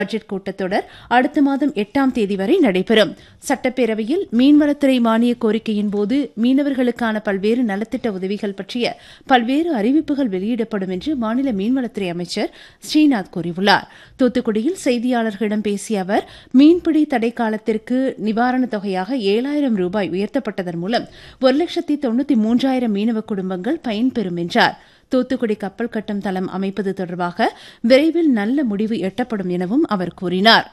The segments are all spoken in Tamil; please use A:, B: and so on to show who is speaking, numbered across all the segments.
A: பட்ஜெட் கூட்டத்தொடர் அடுத்த மாதம் எட்டாம் தேதி வரை நடைபெறும் சட்டப்பேரவையில் மீன்வளத்துறை மானிய கோரிக்கையின் போது மீனவர்களுக்கான பல்வேறு நலத்திட்ட உதவிகள் பற்றிய பல்வேறு அறிவிப்புகள் வெளியிடப்படும் என்று மாநில மீன்வளத்துறை அமைச்சர் ஸ்ரீநாத் கூறியுள்ளார் தூத்துக்குடியில் செய்தியாளர்களிடம் பேசிய அவர் மீன்பிடி தடை காலத்திற்கு நிவாரணத் தொகையாக ஏழாயிரம் ரூபாய் உயர்த்தப்பட்டதன் மூலம் ஒரு லட்சத்தி தொண்ணூத்தி மூன்றாயிரம் மீனவ குடும்பங்கள் பயன்பெறும் என்றார் தூத்துக்குடி கப்பல் கட்டும் தளம் அமைப்பது தொடர்பாக விரைவில் நல்ல முடிவு எட்டப்படும் எனவும் அவர் கூறினார்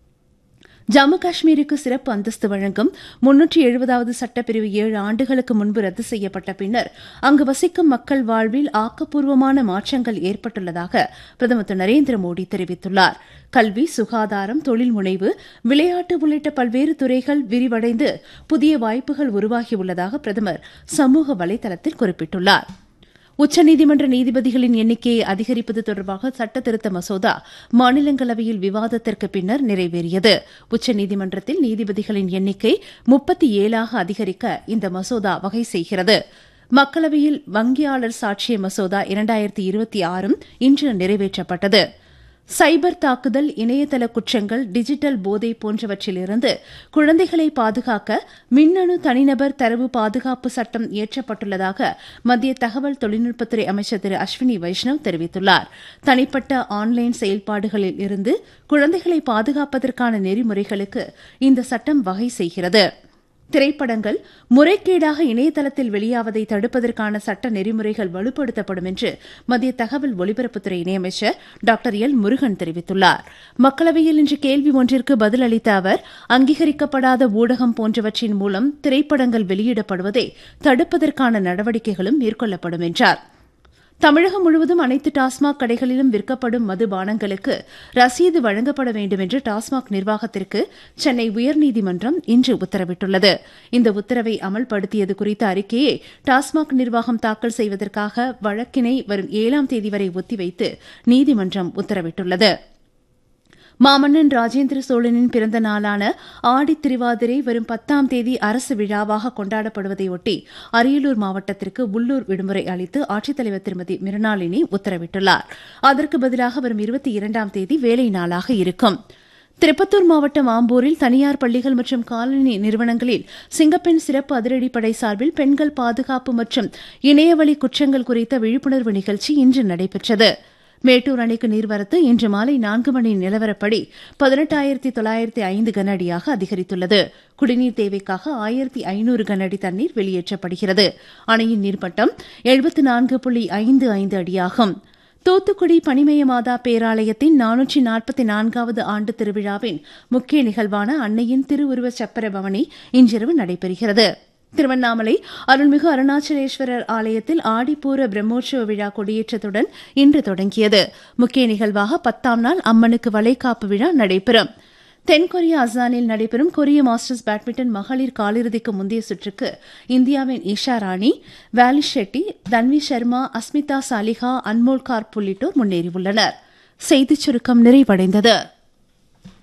A: ஜம்மு காஷ்மீருக்கு சிறப்பு அந்தஸ்து வழங்கும் முன்னூற்றி எழுபதாவது சட்டப்பிரிவு ஏழு ஆண்டுகளுக்கு முன்பு ரத்து செய்யப்பட்ட பின்னர் அங்கு வசிக்கும் மக்கள் வாழ்வில் ஆக்கப்பூர்வமான மாற்றங்கள் ஏற்பட்டுள்ளதாக பிரதமர் திரு நரேந்திர மோடி தெரிவித்துள்ளார் கல்வி சுகாதாரம் தொழில் முனைவு விளையாட்டு உள்ளிட்ட பல்வேறு துறைகள் விரிவடைந்து புதிய வாய்ப்புகள் உருவாகியுள்ளதாக பிரதமர் சமூக வலைதளத்தில் குறிப்பிட்டுள்ளாா் உச்சநீதிமன்ற நீதிபதிகளின் எண்ணிக்கையை அதிகரிப்பது தொடர்பாக சட்டத்திருத்த மசோதா மாநிலங்களவையில் விவாதத்திற்கு பின்னர் நிறைவேறியது உச்சநீதிமன்றத்தில் நீதிபதிகளின் எண்ணிக்கை முப்பத்தி ஏழாக அதிகரிக்க இந்த மசோதா வகை செய்கிறது மக்களவையில் வங்கியாளர் சாட்சிய மசோதா இரண்டாயிரத்தி இருபத்தி ஆறும் இன்று நிறைவேற்றப்பட்டது சைபர் தாக்குதல் இணையதள குற்றங்கள் டிஜிட்டல் போதை போன்றவற்றிலிருந்து குழந்தைகளை பாதுகாக்க மின்னணு தனிநபர் தரவு பாதுகாப்பு சட்டம் இயற்றப்பட்டுள்ளதாக மத்திய தகவல் தொழில்நுட்பத்துறை அமைச்சர் திரு அஸ்வினி வைஷ்ணவ் தெரிவித்துள்ளார் தனிப்பட்ட ஆன்லைன் செயல்பாடுகளில் இருந்து குழந்தைகளை பாதுகாப்பதற்கான நெறிமுறைகளுக்கு இந்த சட்டம் வகை செய்கிறது திரைப்படங்கள் முறைகேடாக இணையதளத்தில் வெளியாவதை தடுப்பதற்கான சட்ட நெறிமுறைகள் வலுப்படுத்தப்படும் என்று மத்திய தகவல் ஒலிபரப்புத்துறை இணையமைச்சர் டாக்டர் எல் முருகன் தெரிவித்துள்ளார் மக்களவையில் இன்று கேள்வி ஒன்றிற்கு பதிலளித்த அவர் அங்கீகரிக்கப்படாத ஊடகம் போன்றவற்றின் மூலம் திரைப்படங்கள் வெளியிடப்படுவதை தடுப்பதற்கான நடவடிக்கைகளும் மேற்கொள்ளப்படும் என்றாா் தமிழகம் முழுவதும் அனைத்து டாஸ்மாக் கடைகளிலும் விற்கப்படும் மதுபானங்களுக்கு ரசீது வழங்கப்பட வேண்டும் என்று டாஸ்மாக் நிர்வாகத்திற்கு சென்னை உயர்நீதிமன்றம் இன்று உத்தரவிட்டுள்ளது இந்த உத்தரவை அமல்படுத்தியது குறித்த அறிக்கையை டாஸ்மாக் நிர்வாகம் தாக்கல் செய்வதற்காக வழக்கினை வரும் ஏழாம் தேதி வரை ஒத்திவைத்து நீதிமன்றம் உத்தரவிட்டுள்ளது மாமன்னன் ராஜேந்திர சோழனின் பிறந்த நாளான ஆடி திருவாதிரை வரும் பத்தாம் தேதி அரசு விழாவாக கொண்டாடப்படுவதையொட்டி அரியலூர் மாவட்டத்திற்கு உள்ளூர் விடுமுறை அளித்து ஆட்சித்தலைவர் திருமதி மிருணாளினி உத்தரவிட்டுள்ளார் அதற்கு பதிலாக வரும் இருபத்தி இரண்டாம் தேதி வேலை நாளாக இருக்கும் திருப்பத்தூர் மாவட்டம் ஆம்பூரில் தனியார் பள்ளிகள் மற்றும் காலனி நிறுவனங்களில் சிங்கப்பெண் சிறப்பு அதிரடிப்படை சார்பில் பெண்கள் பாதுகாப்பு மற்றும் இணையவழி குற்றங்கள் குறித்த விழிப்புணர்வு நிகழ்ச்சி இன்று நடைபெற்றது மேட்டூர் அணைக்கு நீர்வரத்து இன்று மாலை நான்கு மணி நிலவரப்படி பதினெட்டாயிரத்தி தொள்ளாயிரத்தி ஐந்து கன அடியாக அதிகரித்துள்ளது குடிநீர் தேவைக்காக ஆயிரத்தி ஐநூறு கன அடி தண்ணீர் வெளியேற்றப்படுகிறது அணையின் நீர்மட்டம் எழுபத்து நான்கு புள்ளி ஐந்து ஐந்து அடியாகும் தூத்துக்குடி பனிமய மாதா பேராலயத்தின் நானூற்றி நாற்பத்தி நான்காவது ஆண்டு திருவிழாவின் முக்கிய நிகழ்வான அன்னையின் திருவுருவ சப்பர பவனி இன்றிரவு நடைபெறுகிறது திருவண்ணாமலை அருள்மிகு அருணாச்சலேஸ்வரர் ஆலயத்தில் ஆடிப்பூர பிரம்மோற்சவ விழா கொடியேற்றத்துடன் இன்று தொடங்கியது முக்கிய நிகழ்வாக பத்தாம் நாள் அம்மனுக்கு வளைகாப்பு விழா நடைபெறும் தென்கொரியா அசானில் நடைபெறும் கொரிய மாஸ்டர்ஸ் பேட்மிண்டன் மகளிர் காலிறுதிக்கு முந்தைய சுற்றுக்கு இந்தியாவின் ஈஷா ராணி வேலிஷ் ஷெட்டி தன்வி சர்மா அஸ்மிதா சாலிஹா அன்மோல் கார்ப் உள்ளிட்டோர் முன்னேறியுள்ளனர் செய்திச் சுருக்கம் நிறைவடைந்தது